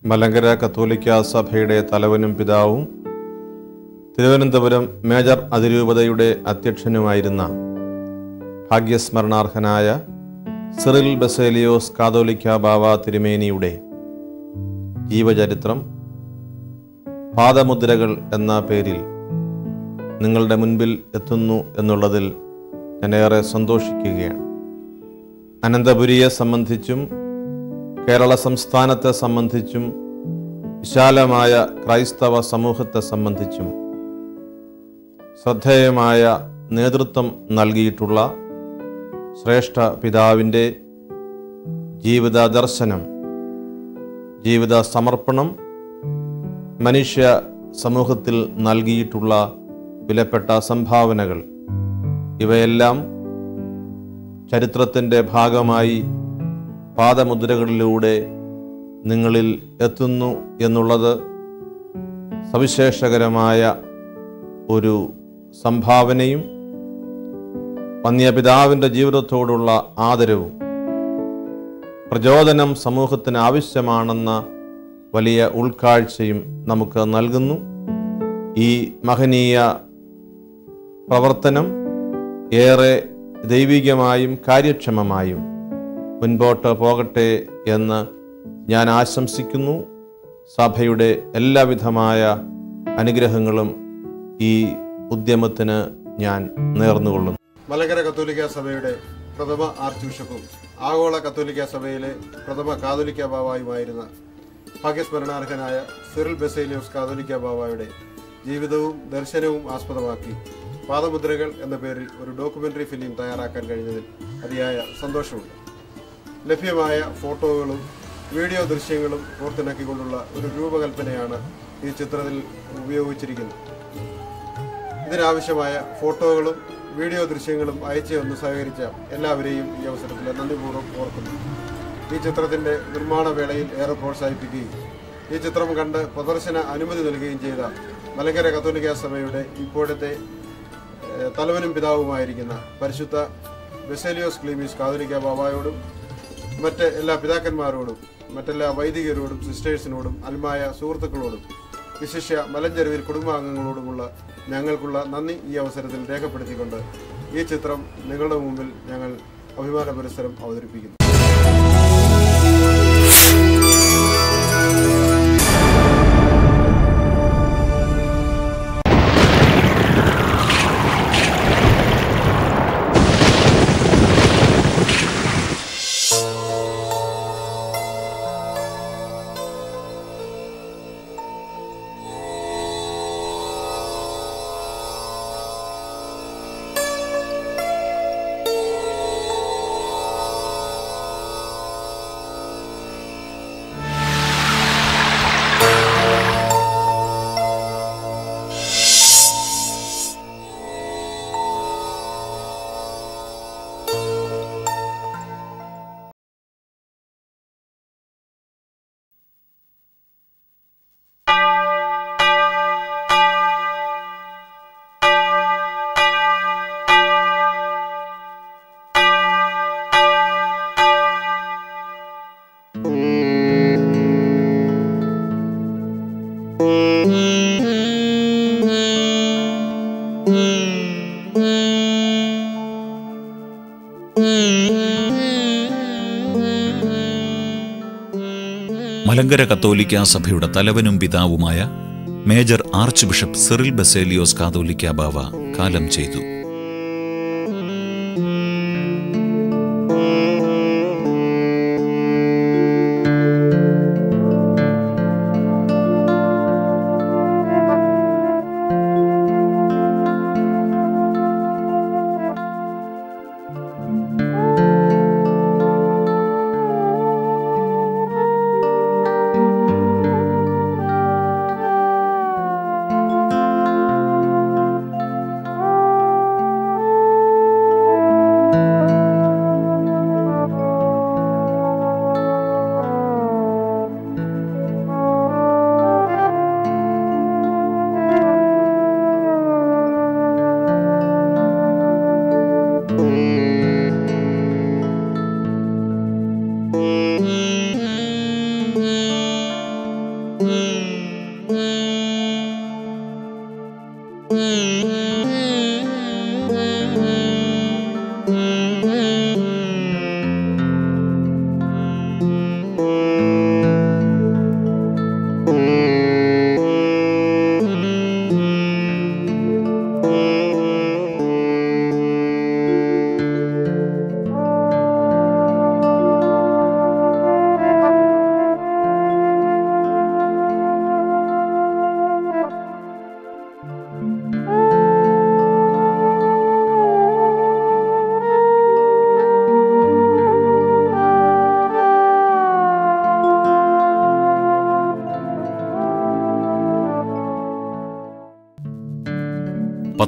മലങ്കര കത്തോലിക്ക സഭയുടെ തലവനും പിതാവും തിരുവനന്തപുരം മേജർ അതിരൂപതയുടെ അധ്യക്ഷനുമായിരുന്ന ഭാഗ്യസ്മരണാർഹനായ സിറിൽ ബസേലിയോസ് കാതോലിക്ക ബാവ തിരുമേനിയുടെ ജീവചരിത്രം പാദമുദ്രകൾ എന്ന പേരിൽ നിങ്ങളുടെ മുൻപിൽ എത്തുന്നു എന്നുള്ളതിൽ ഞാൻ ഏറെ സന്തോഷിക്കുകയാണ് അനന്തപുരിയെ സംബന്ധിച്ചും കേരള സംസ്ഥാനത്തെ സംബന്ധിച്ചും വിശാലമായ ക്രൈസ്തവ സമൂഹത്തെ സംബന്ധിച്ചും ശ്രദ്ധേയമായ നേതൃത്വം നൽകിയിട്ടുള്ള ശ്രേഷ്ഠ പിതാവിൻ്റെ ജീവിത ദർശനം ജീവിത സമർപ്പണം മനുഷ്യ സമൂഹത്തിൽ നൽകിയിട്ടുള്ള വിലപ്പെട്ട സംഭാവനകൾ ഇവയെല്ലാം ചരിത്രത്തിൻ്റെ ഭാഗമായി പാദമുദ്രകളിലൂടെ നിങ്ങളിൽ എത്തുന്നു എന്നുള്ളത് സവിശേഷകരമായ ഒരു സംഭാവനയും വന്യപിതാവിൻ്റെ ജീവിതത്തോടുള്ള ആദരവും പ്രചോദനം സമൂഹത്തിന് ആവശ്യമാണെന്ന വലിയ ഉൾക്കാഴ്ചയും നമുക്ക് നൽകുന്നു ഈ മഹനീയ പ്രവർത്തനം ഏറെ ദൈവികമായും കാര്യക്ഷമമായും മുൻപോട്ട് പോകട്ടെ എന്ന് ഞാൻ ആശംസിക്കുന്നു സഭയുടെ എല്ലാവിധമായ അനുഗ്രഹങ്ങളും ഈ ഉദ്യമത്തിന് ഞാൻ നേർന്നുകൊള്ളുന്നു മലങ്കര കത്തോലിക്ക സഭയുടെ പ്രഥമ ആർച്ച് ബിഷപ്പും ആഗോള കത്തോലിക്ക സഭയിലെ പ്രഥമ കാതോലിക്ക ബാവായുമായിരുന്ന ഭാഗ്യസ്മരണാർഹനായ സിറിൽ ബെസേലിയോസ് കാതോലിക്ക ബാവായുടെ ജീവിതവും ദർശനവും ആസ്പദമാക്കി പാദമുദ്രകൾ എന്ന പേരിൽ ഒരു ഡോക്യുമെന്ററി ഫിലിം തയ്യാറാക്കാൻ കഴിഞ്ഞതിൽ അതിയായ സന്തോഷമുണ്ട് ലഭ്യമായ ഫോട്ടോകളും വീഡിയോ ദൃശ്യങ്ങളും കോർത്തിണക്കിക്കൊണ്ടുള്ള ഒരു രൂപകൽപ്പനയാണ് ഈ ചിത്രത്തിൽ ഉപയോഗിച്ചിരിക്കുന്നത് ഇതിനാവശ്യമായ ഫോട്ടോകളും വീഡിയോ ദൃശ്യങ്ങളും അയച്ചു തന്ന് സഹകരിച്ച എല്ലാവരെയും ഈ അവസരത്തിൽ നന്ദിപൂർവ്വം ഓർക്കുന്നു ഈ ചിത്രത്തിന്റെ നിർമ്മാണ വേളയിൽ ഏറെ പ്രോത്സാഹിപ്പിക്കുകയും ഈ ചിത്രം കണ്ട് പ്രദർശന അനുമതി നൽകുകയും ചെയ്ത മലങ്കര കത്തോലിക്ക സഭയുടെ ഇപ്പോഴത്തെ ഏഹ്, തലവനും പിതാവുമായിരിക്കുന്ന പരിശുദ്ധ ബെസേലിയോസ് ക്ലീമീസ് കാതോലിക്ക ബാബായോടും മറ്റ് എല്ലാ പിതാക്കന്മാരോടും മറ്റെല്ലാ വൈദികരോടും സിസ്റ്റേഴ്സിനോടും അൽമായ സുഹൃത്തുക്കളോടും വിശിഷ്യ മലഞ്ചെരുവിൽ കുടുംബാംഗങ്ങളോടുമുള്ള ഞങ്ങൾക്കുള്ള നന്ദി ഈ അവസരത്തിൽ രേഖപ്പെടുത്തിക്കൊണ്ട് ഈ ചിത്രം നിങ്ങളുടെ മുമ്പിൽ ഞങ്ങൾ അഭിമാന പുരസ്സരം അവതരിപ്പിക്കുന്നു മലങ്കര കത്തോലിക്ക സഭയുടെ തലവനും പിതാവുമായ major archbishop Cyril Baselios കാതോലിക്ക ബാവ കാലം ചെയ്തു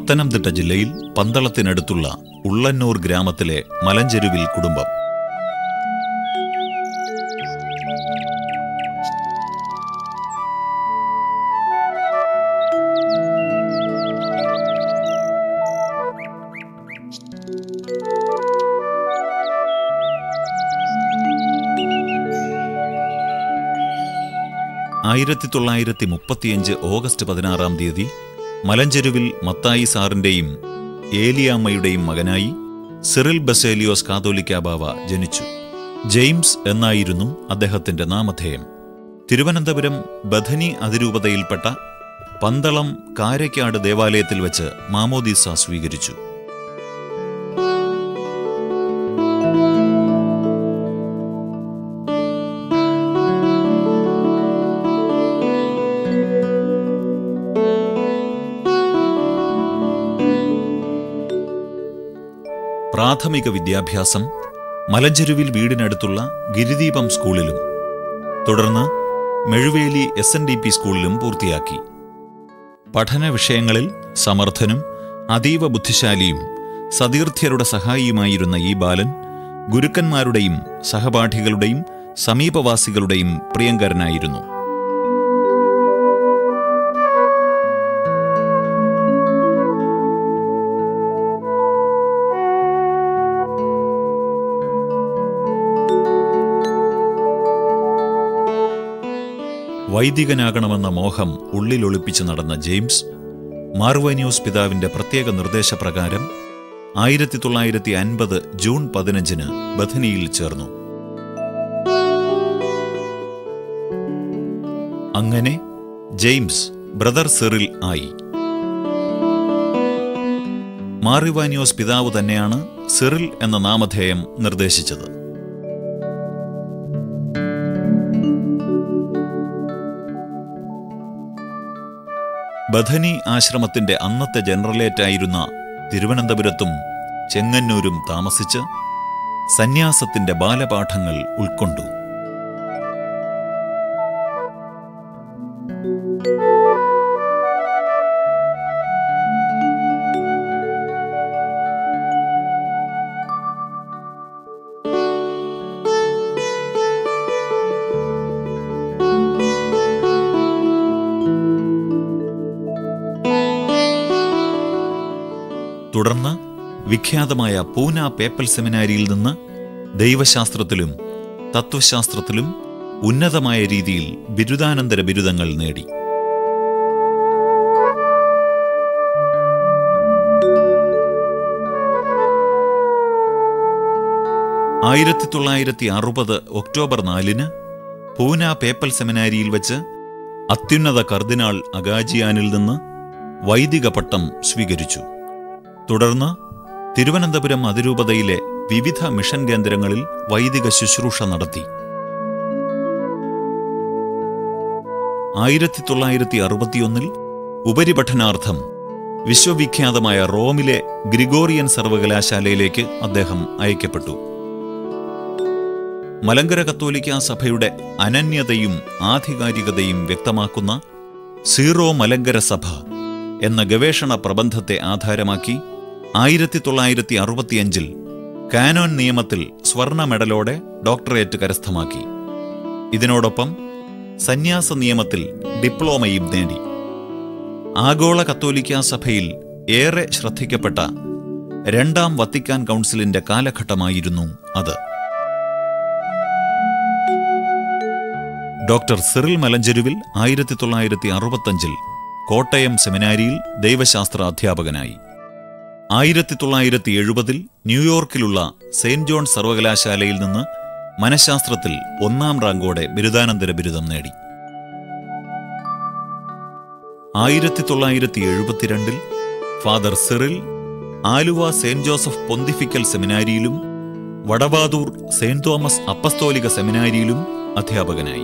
പത്തനംതിട്ട ജില്ലയിൽ പന്തളത്തിനടുത്തുള്ള ഉള്ളന്നൂർ ഗ്രാമത്തിലെ മലഞ്ചെരുവിൽ കുടുംബം ആയിരത്തി തൊള്ളായിരത്തി മുപ്പത്തിയഞ്ച് ഓഗസ്റ്റ് പതിനാറാം തീയതി മലഞ്ചെരുവിൽ മത്തായി സാറിന്റെയും ഏലിയാമ്മയുടെയും മകനായി സിറിൽ ബസേലിയോസ് കാതോലിക്ക ബാവ ജനിച്ചു ജെയിംസ് എന്നായിരുന്നു അദ്ദേഹത്തിന്റെ നാമധേയം തിരുവനന്തപുരം ബഥനി അതിരൂപതയിൽപ്പെട്ട പന്തളം കാരയ്ക്കാട് ദേവാലയത്തിൽ വെച്ച് മാമോദീസ സ്വീകരിച്ചു പ്രാഥമിക വിദ്യാഭ്യാസം മലഞ്ചെരുവിൽ വീടിനടുത്തുള്ള ഗിരിദീപം സ്കൂളിലും തുടർന്ന് Mezhuveli S N D P സ്കൂളിലും പൂർത്തിയാക്കി പഠന വിഷയങ്ങളിൽ സമർത്ഥനും അതീവ ബുദ്ധിശാലിയും സതീർത്ഥ്യരുടെ സഹായിയുമായിരുന്ന ഈ ബാലൻ ഗുരുക്കന്മാരുടെയും സഹപാഠികളുടെയും സമീപവാസികളുടെയും പ്രിയങ്കരനായിരുന്നു വൈദികനാകണമെന്ന മോഹം ഉള്ളിലൊളിപ്പിച്ച് നടന്ന ജെയിംസ് മാർവന്യൂസ് പിതാവിന്റെ പ്രത്യേക നിർദ്ദേശപ്രകാരം ആയിരത്തി തൊള്ളായിരത്തി അൻപത് ജൂൺ പതിനഞ്ചിന് ബഥനിയിൽ ചേർന്നു അങ്ങനെ ജെയിംസ് ബ്രദർ സിറിൽ ആയി മാറിവാനിയോസ് പിതാവ് തന്നെയാണ് സിറിൽ എന്ന നാമധേയം നിർദ്ദേശിച്ചത് ബഥനി ആശ്രമത്തിന്റെ അന്നത്തെ ജനറലേറ്റായിരുന്ന തിരുവനന്തപുരത്തും ചെങ്ങന്നൂരും താമസിച്ച് സന്യാസത്തിന്റെ ബാലപാഠങ്ങൾ ഉൾക്കൊണ്ടു തുടർന്ന് വിഖ്യാതമായ പൂന പേപ്പൽ സെമിനാരിയിൽ നിന്ന് ദൈവശാസ്ത്രത്തിലും തത്വശാസ്ത്രത്തിലും ഉന്നതമായ രീതിയിൽ ബിരുദാനന്തര ബിരുദങ്ങൾ നേടി ആയിരത്തി തൊള്ളായിരത്തി അറുപത് ഒക്ടോബർ നാലിന് പൂന പേപ്പൽ സെമിനാരിയിൽ വെച്ച് അത്യുന്നത കർദിനാൾ അഗാജിയാനിൽ നിന്ന് വൈദിക പട്ടം സ്വീകരിച്ചു തുടർന്ന് തിരുവനന്തപുരം അതിരൂപതയിലെ വിവിധ മിഷൻ കേന്ദ്രങ്ങളിൽ വൈദിക ശുശ്രൂഷ നടത്തി ആയിരത്തി തൊള്ളായിരത്തി അറുപത്തിയൊന്നിൽ ഉപരിപഠനാർത്ഥം വിശ്വവിഖ്യാതമായ റോമിലെ ഗ്രിഗോറിയൻ സർവകലാശാലയിലേക്ക് അദ്ദേഹം അയക്കപ്പെട്ടു മലങ്കര കത്തോലിക്ക സഭയുടെ അനന്യതയും ആധികാരികതയും വ്യക്തമാക്കുന്ന സീറോ മലങ്കര സഭ എന്ന ഗവേഷണ പ്രബന്ധത്തെ ആധാരമാക്കി ആയിരത്തി തൊള്ളായിരത്തി അറുപത്തിയഞ്ചിൽ കാനോൻ നിയമത്തിൽ സ്വർണ മെഡലോടെ ഡോക്ടറേറ്റ് കരസ്ഥമാക്കി ഇതിനോടൊപ്പം സന്യാസ നിയമത്തിൽ ഡിപ്ലോമയും നേടി ആഗോള കത്തോലിക്ക സഭയിൽ ഏറെ ശ്രദ്ധിക്കപ്പെട്ട രണ്ടാം വത്തിക്കാൻ കൗൺസിലിന്റെ കാലഘട്ടമായിരുന്നു അത് ഡോക്ടർ സിറിൽ മലഞ്ചെരുവിൽ ആയിരത്തി തൊള്ളായിരത്തി അറുപത്തഞ്ചിൽ കോട്ടയം സെമിനാരിയിൽ ദൈവശാസ്ത്ര അധ്യാപകനായി ആയിരത്തി തൊള്ളായിരത്തി എഴുപതിൽ ന്യൂയോർക്കിലുള്ള സെയിന്റ് ജോൺ സർവകലാശാലയിൽ നിന്ന് മനഃശാസ്ത്രത്തിൽ ഒന്നാം റാങ്കോടെ ബിരുദാനന്തര ബിരുദം നേടി ആയിരത്തി തൊള്ളായിരത്തി എഴുപത്തിരണ്ടിൽ father Cyril Aluva saint Joseph pontifical സെമിനാരിയിലും വടവാതൂർ സെയിന്റ് തോമസ് അപ്പസ്തോലിക സെമിനാരിയിലും അധ്യാപകനായി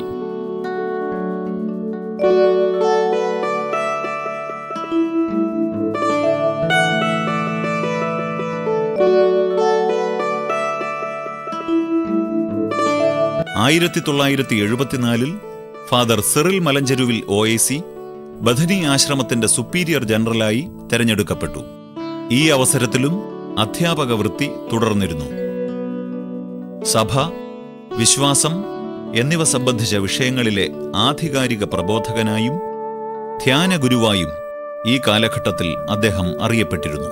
ആയിരത്തി തൊള്ളായിരത്തി എഴുപത്തിനാലിൽ ഫാദർ സിറിൽ മലഞ്ചെരുവിൽ ഒ എ സി ബഥനി ആശ്രമത്തിന്റെ സുപ്പീരിയർ ജനറലായി തെരഞ്ഞെടുക്കപ്പെട്ടു ഈ അവസരത്തിലും അധ്യാപക വൃത്തി തുടർന്നിരുന്നു സഭ വിശ്വാസം എന്നിവ സംബന്ധിച്ച വിഷയങ്ങളിലെ ആധികാരിക പ്രബോധകനായും ധ്യാനഗുരുവായും ഈ കാലഘട്ടത്തിൽ അദ്ദേഹം അറിയപ്പെട്ടിരുന്നു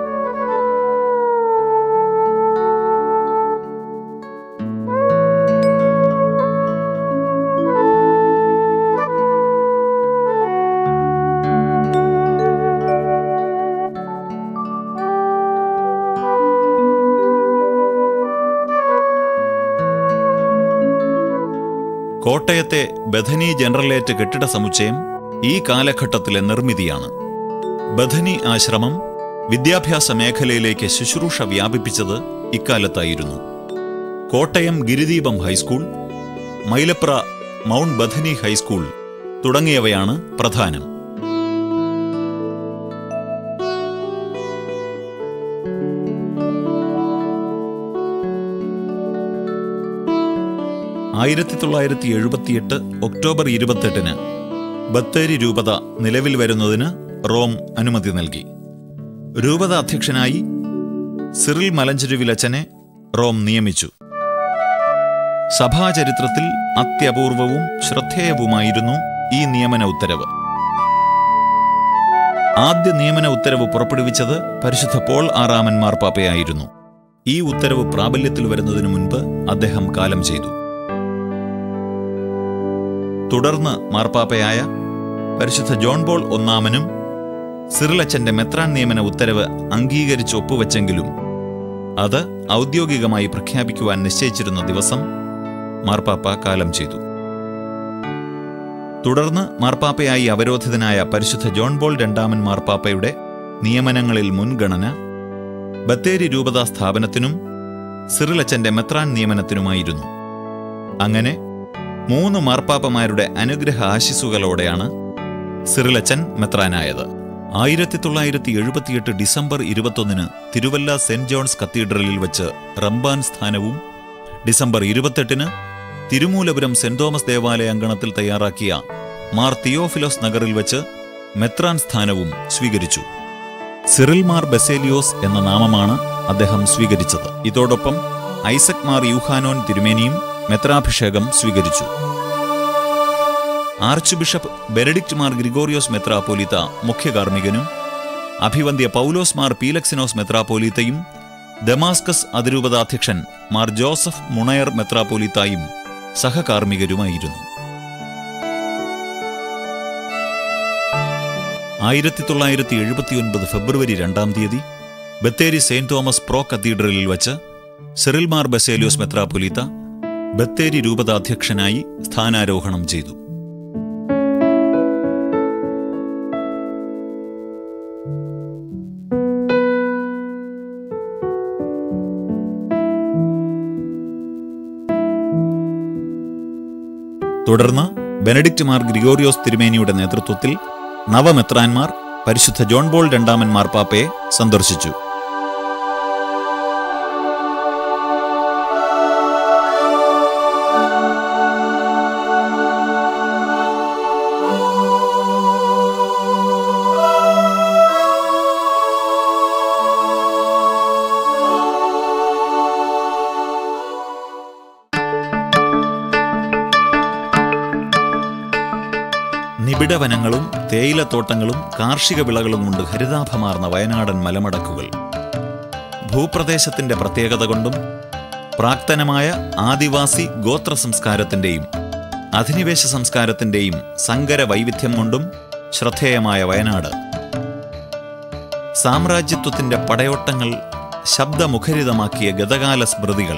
കോട്ടയത്തെ ബഥനി ജനറലേറ്റ് കെട്ടിട സമുച്ചയം ഈ കാലഘട്ടത്തിലെ നിർമ്മിതിയാണ് ബഥനി ആശ്രമം വിദ്യാഭ്യാസ മേഖലയിലേക്ക് ശുശ്രൂഷ വ്യാപിപ്പിച്ചത് ഇക്കാലത്തായിരുന്നു Kottayam Girideepam high school Mylapra mount Bethany high school തുടങ്ങിയവയാണ് പ്രധാനം ആയിരത്തി തൊള്ളായിരത്തി എഴുപത്തിയെട്ട് ഒക്ടോബർ ഇരുപത്തെട്ടിന് ബത്തേരി രൂപത നിലവിൽ വരുന്നതിന് റോം അനുമതി നൽകി രൂപത അധ്യക്ഷനായി സിറിൽ മലഞ്ചെരുവിലച്ചനെ റോം നിയമിച്ചു സഭാചരിത്രത്തിൽ അത്യപൂർവവും ശ്രദ്ധേയവുമായിരുന്നു ഈ നിയമന ഉത്തരവ് ആദ്യ നിയമന ഉത്തരവ് പുറപ്പെടുവിച്ചത് പരിശുദ്ധ പോൾ ആറാമൻ മാർപ്പാപ്പയായിരുന്നു ഈ ഉത്തരവ് പ്രാബല്യത്തിൽ വരുന്നതിനു മുൻപ് അദ്ദേഹം കാലം ചെയ്തു തുടർന്ന് മാർപ്പാപ്പയായ പരിശുദ്ധ ജോൺ ബോൾ ഒന്നാമനും സിറിലച്ചന്റെ മെത്രാൻ നിയമന ഉത്തരവ് അംഗീകരിച്ച് ഒപ്പുവെച്ചെങ്കിലും അത് ഔദ്യോഗികമായി പ്രഖ്യാപിക്കുവാൻ നിശ്ചയിച്ചിരുന്ന ദിവസം മാർപ്പാപ്പ കാലം ചെയ്തു തുടർന്ന് മാർപ്പാപ്പയായി അവരോധിതനായ പരിശുദ്ധ ജോൺ ബോൾ രണ്ടാമൻ മാർപ്പാപ്പയുടെ നിയമനങ്ങളിൽ മുൻഗണന ബത്തേരി രൂപതാ സ്ഥാപനത്തിനും സിറിലച്ചന്റെ മെത്രാൻ നിയമനത്തിനുമായിരുന്നു അങ്ങനെ മൂന്ന് മാർപ്പാപ്പമാരുടെ അനുഗ്രഹ ആശിസുകളോടെയാണ് സിറിലച്ചൻ മെത്രാനായത് ആയിരത്തി തൊള്ളായിരത്തി എഴുപത്തിയെട്ട് ഡിസംബർ ഇരുപത്തൊന്നിന് തിരുവല്ല സെന്റ് ജോൺസ് കത്തീഡ്രലിൽ വച്ച് റംബാൻ സ്ഥാനവും ഡിസംബർ ഇരുപത്തെട്ടിന് തിരുമൂലപുരം സെന്റ് തോമസ് ദേവാലയ അങ്കണത്തിൽ തയ്യാറാക്കിയ മാർ തിയോഫിലോസ് നഗറിൽ വച്ച് മെത്രാൻ സ്ഥാനവും സ്വീകരിച്ചു സിറിൽ മാർ ബെസേലിയോസ് എന്ന നാമമാണ് അദ്ദേഹം സ്വീകരിച്ചത് ഇതോടൊപ്പം ഐസക് മാർ യൂഹാനോൻ തിരുമേനിയും മെത്രാഭിഷേകം സ്വീകരിച്ചു ആർച്ച് ബിഷപ്പ് ബെനഡിക്റ്റ് മാർ ഗ്രിഗോറിയോസ് മെത്രാപോലിത്ത മുഖ്യ കാർമ്മികനും അഭിവന്ദ്യ പൗലോസ് മാർ പീലക്സിനോസ് മെത്രാപോലീത്തയും ദമാസ്കസ് അതിരൂപതാധ്യക്ഷൻ മാർ ജോസഫ് മുണയർ മെത്രാപോലിത്തായും സഹകാർമ്മികരുമായിരുന്നു ആയിരത്തി തൊള്ളായിരത്തി എഴുപത്തിയൊൻപത് ഫെബ്രുവരി രണ്ടാം തീയതി ബത്തേരി സെയിന്റ് തോമസ് പ്രോ കത്തീഡ്രലിൽ വച്ച് സിറിൽ മാർ ബസേലിയോസ് മെത്രാപൊലീത്ത ബത്തേരി രൂപതാധ്യക്ഷനായി സ്ഥാനാരോഹണം ചെയ്തു തുടർന്ന് ബെനഡിക്റ്റ് മാർ ഗ്രിഗോറിയോസ് തിരുമേനിയുടെ നേതൃത്വത്തിൽ നവമെത്രാൻമാർ പരിശുദ്ധ ജോൺ ബോൾ രണ്ടാമൻ മാർപ്പാപ്പയെ സന്ദർശിച്ചു നിബിഡവനങ്ങളും തേയിലത്തോട്ടങ്ങളും കാർഷിക വിളകളും കൊണ്ട് ഹരിതാഭമാർന്ന വയനാടൻ മലമടക്കുകൾ ഭൂപ്രദേശത്തിന്റെ പ്രത്യേകത കൊണ്ടും പ്രാക്തനമായ ആദിവാസി ഗോത്ര സംസ്കാരത്തിന്റെയും അധിനിവേശ സംസ്കാരത്തിന്റെയും സങ്കര വൈവിധ്യം കൊണ്ടും ശ്രദ്ധേയമായ വയനാട് സാമ്രാജ്യത്വത്തിന്റെ പടയോട്ടങ്ങൾ ശബ്ദമുഖരിതമാക്കിയ ഗതകാല സ്മൃതികൾ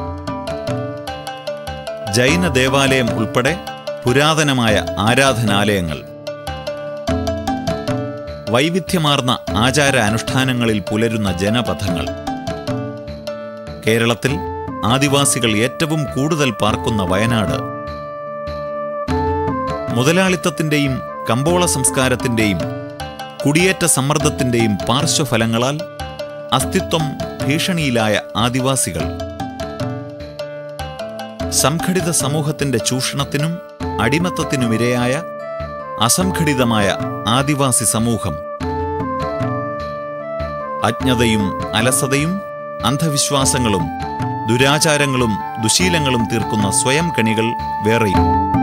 ജൈന ദേവാലയം ഉൾപ്പെടെ പുരാതനമായ ആരാധനാലയങ്ങൾ വൈവിധ്യമാർന്ന ആചാര അനുഷ്ഠാനങ്ങളിൽ പുലരുന്ന ജനപഥങ്ങൾ കേരളത്തിൽ ആദിവാസികൾ ഏറ്റവും കൂടുതൽ പാർക്കുന്ന വയനാട് മുതലാളിത്തത്തിന്റെയും കമ്പോള സംസ്കാരത്തിന്റെയും കുടിയേറ്റ സമ്മർദ്ദത്തിന്റെയും പാർശ്വഫലങ്ങളാൽ അസ്തിത്വം ഭീഷണിയിലായ ആദിവാസികൾ സംഘടിത സമൂഹത്തിന്റെ ചൂഷണത്തിനും അടിമത്തത്തിനുമിരയായ അസംഘടിതമായ ആദിവാസി സമൂഹം അജ്ഞതയും അലസതയും അന്ധവിശ്വാസങ്ങളും ദുരാചാരങ്ങളും ദുശീലങ്ങളും തീർക്കുന്ന സ്വയം കണികൾ വേറെയും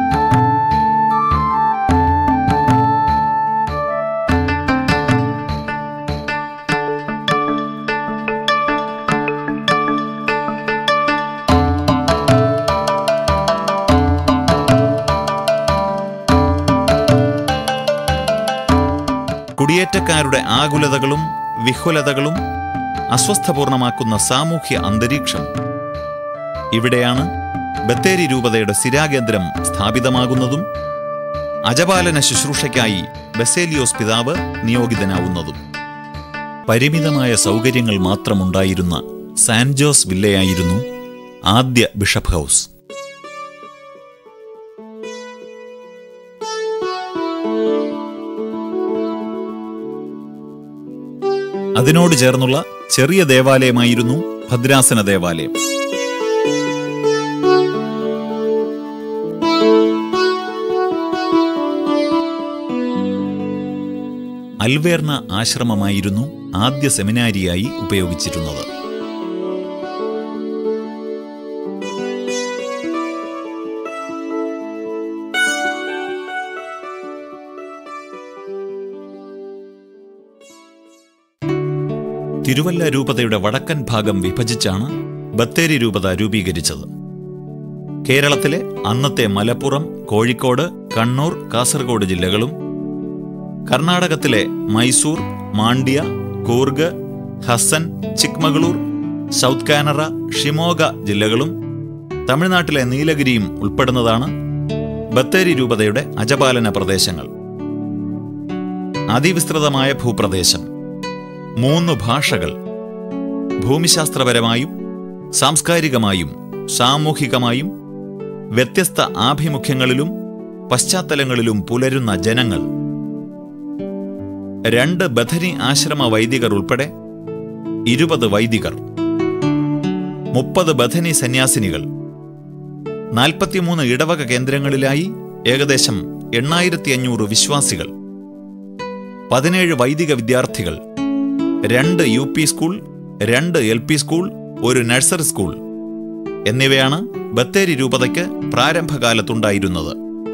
കുടിയേറ്റക്കാരുടെ ആകുലതകളും വിഹുലതകളും അസ്വസ്ഥപൂർണമാക്കുന്ന സാമൂഹ്യ അന്തരീക്ഷം ഇവിടെയാണ് ബത്തേരി രൂപതയുടെ സ്ഥിരാകേന്ദ്രം സ്ഥാപിതമാകുന്നതും അജപാലന ശുശ്രൂഷയ്ക്കായി ബസേലിയോസ് പിതാവ് നിയോഗിതനാവുന്നതും പരിമിതമായ സൗകര്യങ്ങൾ മാത്രമുണ്ടായിരുന്ന സാൻ ജോസ് വില്ലയായിരുന്നു ആദ്യ ബിഷപ്പ് ഹൗസ് അതിനോട് ചേർന്നുള്ള ചെറിയ ദേവാലയമായിരുന്നു ഭദ്രാസന ദേവാലയം അൽവേർണ ആശ്രമമായിരുന്നു ആദ്യ സെമിനാരിയായി ഉപയോഗിച്ചിരുന്നത് തിരുവല്ല രൂപതയുടെ വടക്കൻ ഭാഗം വിഭജിച്ചാണ് ബത്തേരി രൂപത രൂപീകരിച്ചത് കേരളത്തിലെ അന്നത്തെ മലപ്പുറം കോഴിക്കോട് കണ്ണൂർ കാസർഗോഡ് ജില്ലകളും കർണാടകത്തിലെ മൈസൂർ മാണ്ഡ്യ കൂർഗ് ഹസൻ ചിക്മകളൂർ സൗത്ത് കാനറ ഷിമോഗ ജില്ലകളും തമിഴ്നാട്ടിലെ നീലഗിരിയും ഉൾപ്പെടുന്നതാണ് ബത്തേരി രൂപതയുടെ അജപാലന പ്രദേശങ്ങൾ അതിവിസ്തൃതമായ ഭൂപ്രദേശം മൂന്ന് ഭാഷകൾ ഭൂമിശാസ്ത്രപരമായും സാംസ്കാരികമായും സാമൂഹികമായും വ്യത്യസ്ത ആഭിമുഖ്യങ്ങളിലും പശ്ചാത്തലങ്ങളിലും പുലരുന്ന ജനങ്ങൾ രണ്ട് ബഥനി ആശ്രമ വൈദികർ ഉൾപ്പെടെ ഇരുപത് വൈദികർ മുപ്പത് ബഥനി സന്യാസിനികൾ നാൽപ്പത്തിമൂന്ന് ഇടവക കേന്ദ്രങ്ങളിലായി ഏകദേശം എണ്ണായിരത്തി അഞ്ഞൂറ് വിശ്വാസികൾ പതിനേഴ് വൈദിക വിദ്യാർത്ഥികൾ രണ്ട് യു പി സ്കൂൾ രണ്ട് എൽ പി സ്കൂൾ ഒരു നഴ്സറി സ്കൂൾ എന്നിവയാണ് ബത്തേരി രൂപതയ്ക്ക് പ്രാരംഭകാലത്തുണ്ടായിരുന്നത്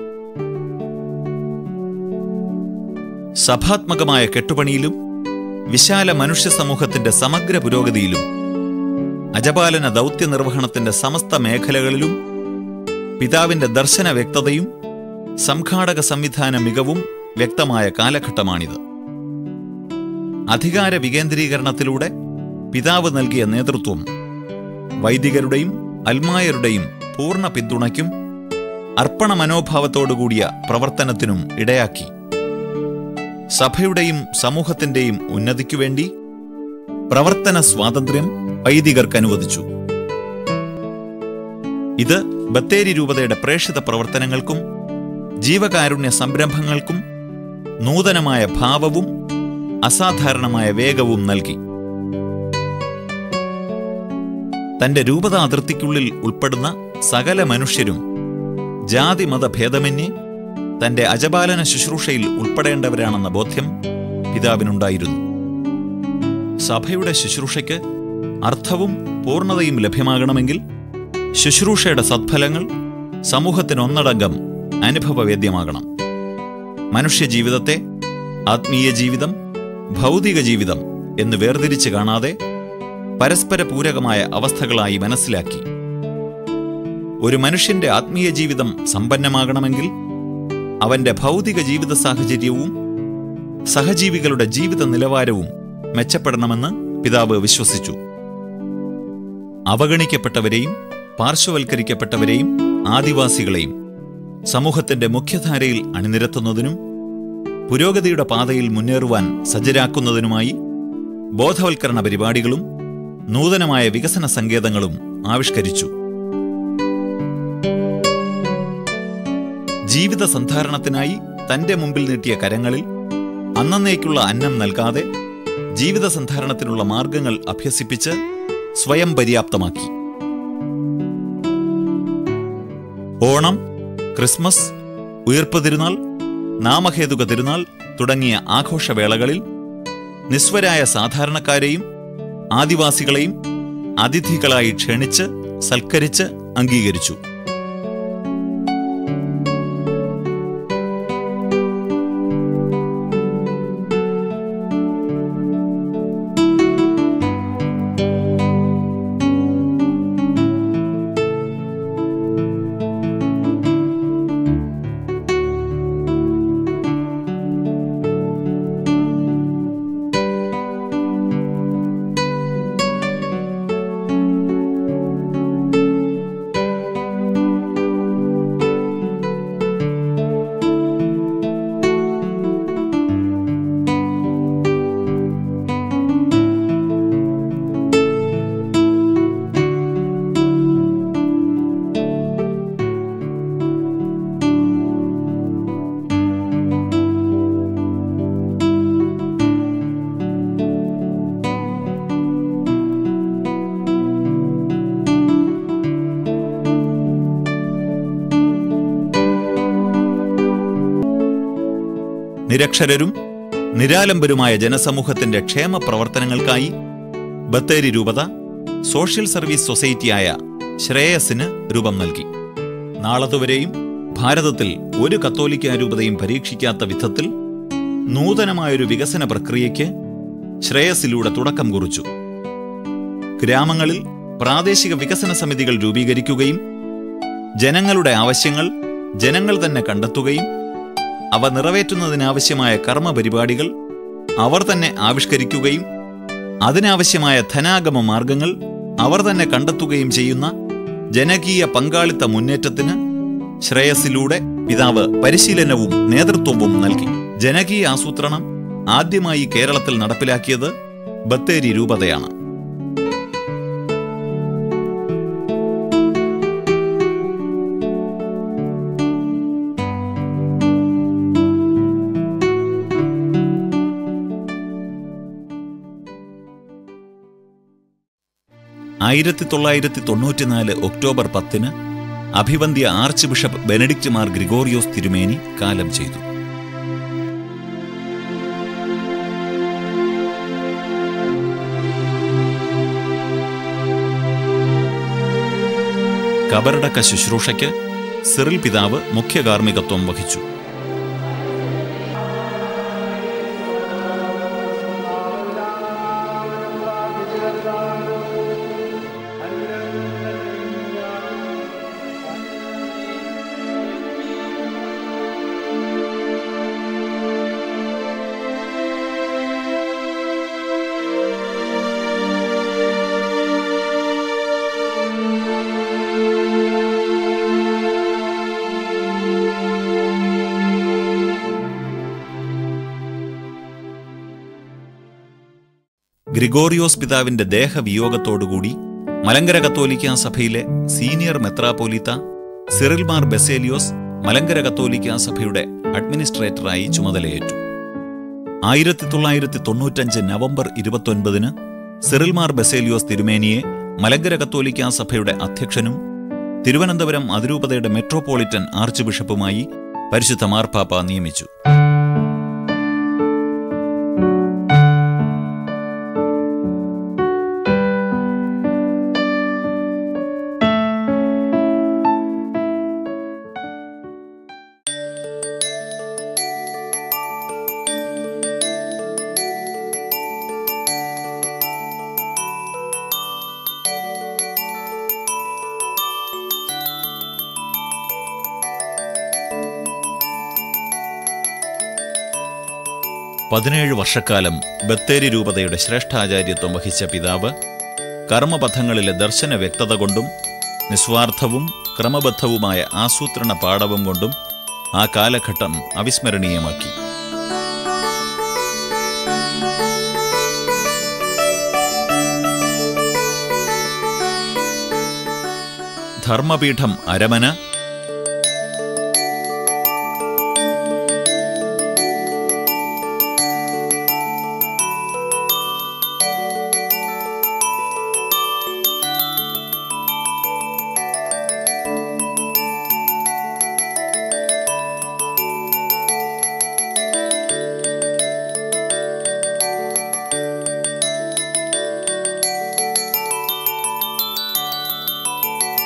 സഭാത്മകമായ കെട്ടുപണിയിലും വിശാല മനുഷ്യ സമൂഹത്തിന്റെ സമഗ്ര പുരോഗതിയിലും അജപാലന ദൗത്യ നിർവഹണത്തിന്റെ സമസ്ത മേഖലകളിലും പിതാവിന്റെ ദർശന വ്യക്തതയും സംഘാടക സംവിധാന മികവും വ്യക്തമായ കാലഘട്ടമാണിത് അധികാര വികേന്ദ്രീകരണത്തിലൂടെ പിതാവ് നൽകിയ നേതൃത്വം വൈദികരുടെയും അൽമായരുടെയും പൂർണ്ണ പിന്തുണയ്ക്കും അർപ്പണ മനോഭാവത്തോടുകൂടിയ പ്രവർത്തനത്തിനും ഇടയാക്കി സഭയുടെയും സമൂഹത്തിന്റെയും ഉന്നതിക്കു വേണ്ടി പ്രവർത്തന സ്വാതന്ത്ര്യം വൈദികർക്ക് അനുവദിച്ചു ഇത് ബത്തേരി രൂപതയുടെ പ്രേക്ഷിത പ്രവർത്തനങ്ങൾക്കും ജീവകാരുണ്യ സംരംഭങ്ങൾക്കും നൂതനമായ ഭാവവും അസാധാരണമായ വേഗവും നൽകി തന്റെ രൂപത അതിർത്തിക്കുള്ളിൽ ഉൾപ്പെടുന്ന സകല മനുഷ്യരും ജാതി മത ഭേദമന്യേ തന്റെ അജപാലന ശുശ്രൂഷയിൽ ഉൾപ്പെടേണ്ടവരാണെന്ന ബോധ്യം പിതാവിനുണ്ടായിരുന്നു സഭയുടെ ശുശ്രൂഷയ്ക്ക് അർത്ഥവും പൂർണ്ണതയും ലഭ്യമാകണമെങ്കിൽ ശുശ്രൂഷയുടെ സത്ഫലങ്ങൾ സമൂഹത്തിനൊന്നടങ്കം അനുഭവവേദ്യമാകണം മനുഷ്യജീവിതത്തെ ആത്മീയ ജീവിതം ഭൗതിക ജീവിതം എന്ന് വേർതിരിച്ച് കാണാതെ പരസ്പര പൂരകമായ അവസ്ഥകളായി മനസ്സിലാക്കി ഒരു മനുഷ്യന്റെ ആത്മീയ ജീവിതം സമ്പന്നമാകണമെങ്കിൽ അവന്റെ ഭൗതിക ജീവിത സാഹചര്യവും സഹജീവികളുടെ ജീവിത നിലവാരവും മെച്ചപ്പെടണമെന്ന് പിതാവ് വിശ്വസിച്ചു അവഗണിക്കപ്പെട്ടവരെയും പാർശ്വവൽക്കരിക്കപ്പെട്ടവരെയും ആദിവാസികളെയും സമൂഹത്തിന്റെ മുഖ്യധാരയിൽ അണിനിരത്തുന്നതിനും പുരോഗതിയുടെ പാതയിൽ മുന്നേറുവാൻ സജ്ജരാക്കുന്നതിനുമായി ബോധവൽക്കരണ പരിപാടികളും നൂതനമായ വികസന സങ്കേതങ്ങളും ആവിഷ്കരിച്ചു ജീവിത സന്ധാരണത്തിനായി തന്റെ മുമ്പിൽ നീട്ടിയ കരങ്ങളിൽ അന്നേക്കുള്ള അന്നം നൽകാതെ ജീവിത സന്ധാരണത്തിനുള്ള മാർഗങ്ങൾ അഭ്യസിപ്പിച്ച് സ്വയം പര്യാപ്തമാക്കി ഓണം ക്രിസ്മസ് ഉയർപ്പ് തിരുനാൾ നാമഹേതുക തിരുനാൾ തുടങ്ങിയ ആഘോഷവേളകളിൽ നിസ്വരായ സാധാരണക്കാരെയും ആദിവാസികളെയും അതിഥികളായി ക്ഷണിച്ച് സൽക്കരിച്ച് അംഗീകരിച്ചു നിരക്ഷരരും നിരാലംബരുമായ ജനസമൂഹത്തിന്റെ ക്ഷേമ പ്രവർത്തനങ്ങൾക്കായി ബത്തേരി രൂപത സോഷ്യൽ സർവീസ് സൊസൈറ്റിയായ ശ്രേയസിന് രൂപം നൽകി നാളതുവരെയും ഭാരതത്തിൽ ഒരു കത്തോലിക്ക രൂപതയും പരീക്ഷിക്കാത്ത വിധത്തിൽ നൂതനമായൊരു വികസന പ്രക്രിയയ്ക്ക് ശ്രേയസിലൂടെ തുടക്കം കുറിച്ചു ഗ്രാമങ്ങളിൽ പ്രാദേശിക വികസന സമിതികൾ രൂപീകരിക്കുകയും ജനങ്ങളുടെ ആവശ്യങ്ങൾ ജനങ്ങൾ തന്നെ കണ്ടെത്തുകയും അവ നിറവേറ്റുന്നതിനാവശ്യമായ കർമ്മ പരിപാടികൾ അവർ തന്നെ ആവിഷ്കരിക്കുകയും അതിനാവശ്യമായ ധനാഗമ മാർഗങ്ങൾ അവർ തന്നെ കണ്ടെത്തുകയും ചെയ്യുന്ന ജനകീയ പങ്കാളിത്ത മുന്നേറ്റത്തിന് ശ്രേയസിലൂടെ പിതാവ് പരിശീലനവും നേതൃത്വവും നൽകി ജനകീയ ആസൂത്രണം ആദ്യമായി കേരളത്തിൽ നടപ്പിലാക്കിയത് ബത്തേരി രൂപതയാണ് ആയിരത്തി തൊള്ളായിരത്തി തൊണ്ണൂറ്റിനാല് ഒക്ടോബർ പത്തിന് അഭിവന്ധ്യ ആർച്ച് ബിഷപ്പ് ബെനഡിക്റ്റ് മാർ ഗ്രിഗോറിയോസ് തിരുമേനി കാലം ചെയ്തു കബറടക്ക ശുശ്രൂഷയ്ക്ക് സിറിൽ പിതാവ് മുഖ്യ കാർമ്മികത്വം വഹിച്ചു ഗ്രിഗോറിയോസ് പിതാവിന്റെ ദേഹവിയോഗത്തോടുകൂടി മലങ്കര കത്തോലിക്ക സഭയിലെ സീനിയർ മെത്രാപോലിത്ത സിറിൽമാർ ബെസേലിയോസ് മലങ്കര കത്തോലിക്ക സഭയുടെ അഡ്മിനിസ്ട്രേറ്ററായി ചുമതലയേറ്റു ആയിരത്തി തൊള്ളായിരത്തി തൊണ്ണൂറ്റഞ്ച് നവംബർ ഇരുപത്തൊൻപതിന് സിറിൽമാർ ബെസേലിയോസ് തിരുമേനിയെ മലങ്കര കത്തോലിക്ക സഭയുടെ അധ്യക്ഷനും തിരുവനന്തപുരം അതിരൂപതയുടെ മെട്രോപൊളിറ്റൻ ആർച്ച് ബിഷപ്പുമായി പരിശുദ്ധ മാർപ്പാപ്പ നിയമിച്ചു പതിനേഴ് വർഷക്കാലം ബത്തേരി രൂപതയുടെ ശ്രേഷ്ഠാചാര്യത്വം വഹിച്ച പിതാവ് കർമ്മപഥങ്ങളിലെ ദർശന വ്യക്തത കൊണ്ടും നിസ്വാർത്ഥവും ക്രമബദ്ധവുമായ ആസൂത്രണ പാടവം കൊണ്ടും ആ കാലഘട്ടം അവിസ്മരണീയമാക്കി ധർമ്മപീഠം അരമന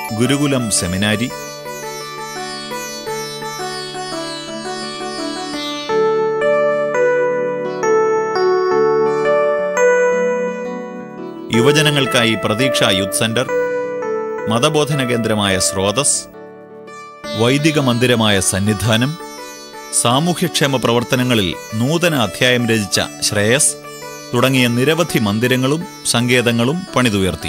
ഗുരുകുലം സെമിനാരി യുവജനങ്ങൾക്കായി പ്രതീക്ഷ യൂത്ത് സെന്റർ മതബോധന കേന്ദ്രമായ സ്രോതസ് വൈദിക മന്ദിരമായ സന്നിധാനം സാമൂഹ്യക്ഷേമ പ്രവർത്തനങ്ങളിൽ നൂതന അധ്യായം രചിച്ച ശ്രേയസ് തുടങ്ങിയ നിരവധി മന്ദിരങ്ങളും സങ്കേതങ്ങളും പണിതുയർത്തി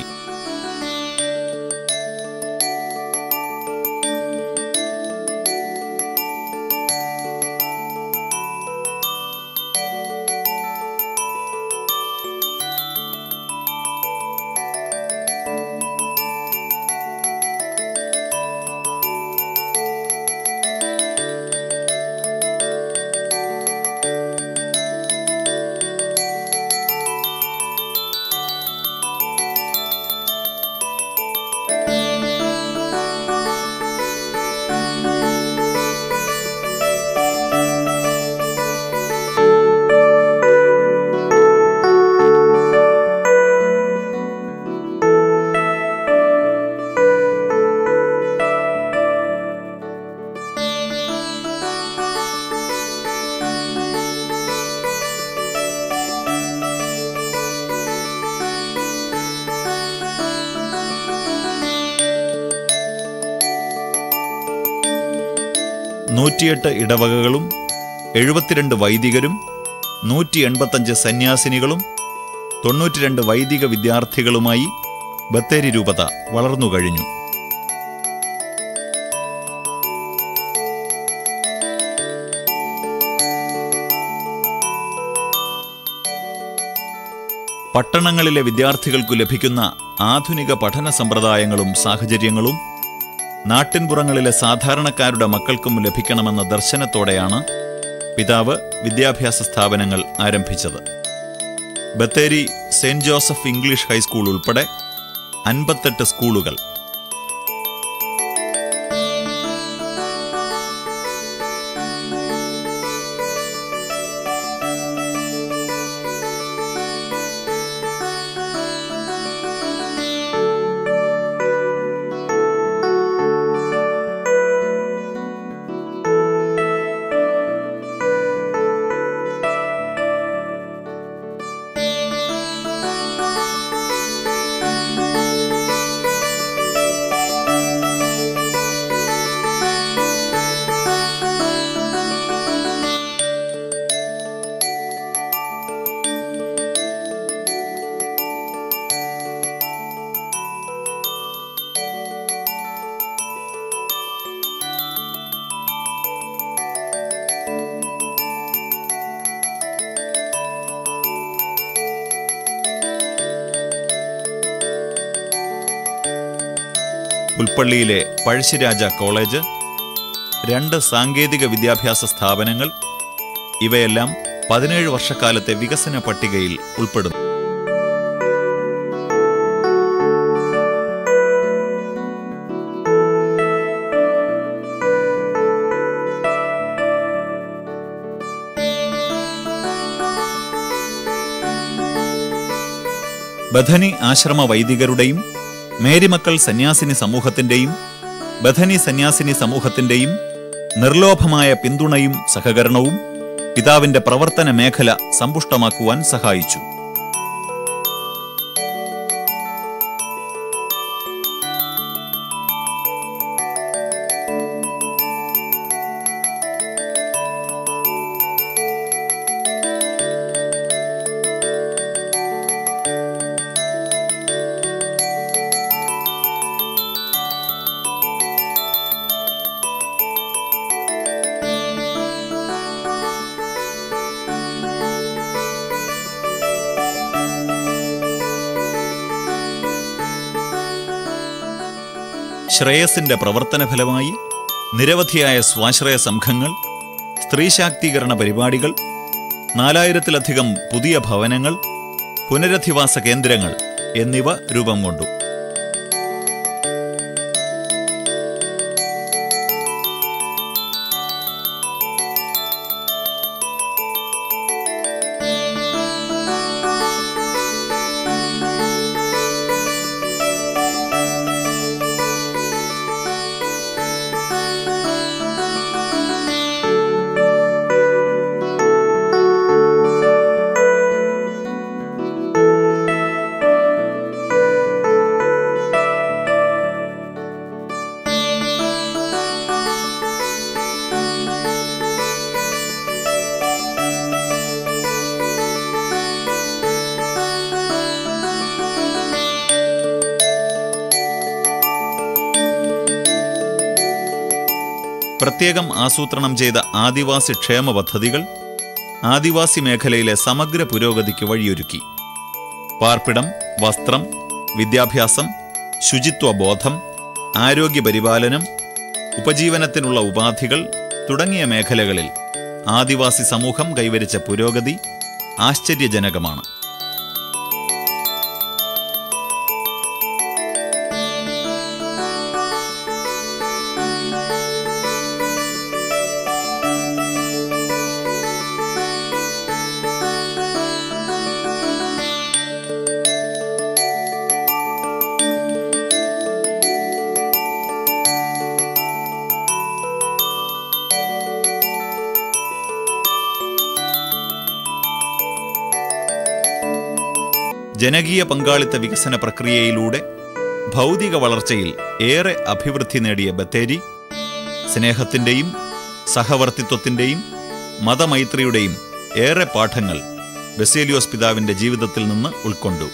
നൂറ്റിയെട്ട് ഇടവകകളും എഴുപത്തിരണ്ട് വൈദികരും നൂറ്റി എൺപത്തഞ്ച് സന്യാസിനികളും തൊണ്ണൂറ്റിരണ്ട് വൈദിക വിദ്യാർത്ഥികളുമായി ബത്തേരി രൂപത വളർന്നു കഴിഞ്ഞു പട്ടണങ്ങളിലെ വിദ്യാർത്ഥികൾക്കു ലഭിക്കുന്ന ആധുനിക പഠന സമ്പ്രദായങ്ങളും സാഹചര്യങ്ങളും നാട്ടിൻപുറങ്ങളിലെ സാധാരണക്കാരുടെ മക്കൾക്കും ലഭിക്കണമെന്ന ദർശനത്തോടെയാണ് പിതാവ് വിദ്യാഭ്യാസ സ്ഥാപനങ്ങൾ ആരംഭിച്ചത് Bathery saint Joseph English high school ഉൾപ്പെടെ അൻപത്തെട്ട് സ്കൂളുകൾ പുൽപ്പള്ളിയിലെ പഴശ്ശിരാജ കോളേജ് രണ്ട് സാങ്കേതിക വിദ്യാഭ്യാസ സ്ഥാപനങ്ങൾ ഇവയെല്ലാം പതിനേഴ് വർഷക്കാലത്തെ വികസന പട്ടികയിൽ ഉൾപ്പെടുന്നു ബഥനി ആശ്രമ വൈദികരുടെയും മേരിമക്കൾ സന്യാസിനി സമൂഹത്തിന്റെയും ബഥനി സന്യാസിനി സമൂഹത്തിന്റെയും നിർലോഭമായ പിന്തുണയും സഹകരണവും പിതാവിന്റെ പ്രവർത്തന മേഖല സമ്പുഷ്ടമാക്കുവാൻ സഹായിച്ചു ശ്രേയസിന്റെ പ്രവർത്തന ഫലമായി നിരവധിയായ സ്വാശ്രയ സംഘങ്ങൾ സ്ത്രീ ശാക്തീകരണ പരിപാടികൾ നാലായിരത്തിലധികം പുതിയ ഭവനങ്ങൾ പുനരധിവാസ കേന്ദ്രങ്ങൾ എന്നിവ രൂപം കൊണ്ടു പ്രത്യേകം ആസൂത്രണം ചെയ്ത ആദിവാസി ക്ഷേമ പദ്ധതികൾ ആദിവാസി മേഖലയിലെ സമഗ്ര പുരോഗതിക്ക് വഴിയൊരുക്കി പാർപ്പിടം വസ്ത്രം വിദ്യാഭ്യാസം ശുചിത്വ ബോധം ആരോഗ്യ പരിപാലനം ഉപജീവനത്തിനുള്ള ഉപാധികൾ തുടങ്ങിയ മേഖലകളിൽ ആദിവാസി സമൂഹം കൈവരിച്ച പുരോഗതി ആശ്ചര്യജനകമാണ് ജനകീയ പങ്കാളിത്ത വികസന പ്രക്രിയയിലൂടെ ഭൗതിക വളർച്ചയിൽ ഏറെ അഭിവൃദ്ധി നേടിയ ബത്തേരി സ്നേഹത്തിൻ്റെയും സഹവർത്തിത്വത്തിൻ്റെയും മതമൈത്രിയുടെയും ഏറെ പാഠങ്ങൾ ബസേലിയോസ് പിതാവിൻ്റെ ജീവിതത്തിൽ നിന്ന് ഉൾക്കൊണ്ടു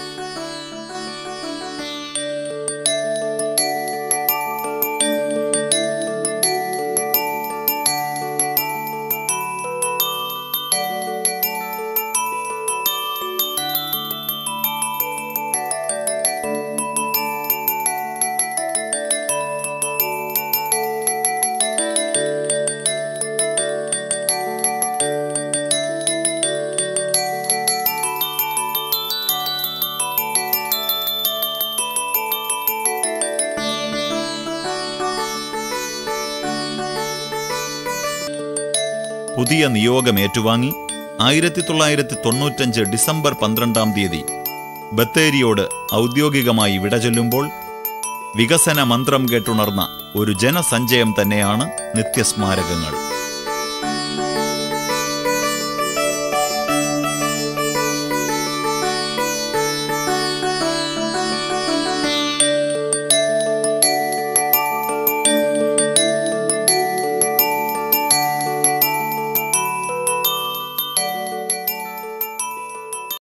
പുതിയ നിയോഗം ഏറ്റുവാങ്ങി ആയിരത്തി തൊള്ളായിരത്തി തൊണ്ണൂറ്റഞ്ച് ഡിസംബർ പന്ത്രണ്ടാം തീയതി ബത്തേരിയോട് ഔദ്യോഗികമായി വിട ചൊല്ലുമ്പോൾ വികസന മന്ത്രം കേട്ടുണർന്ന ഒരു ജനസഞ്ചയം തന്നെയാണ് നിത്യസ്മാരകങ്ങൾ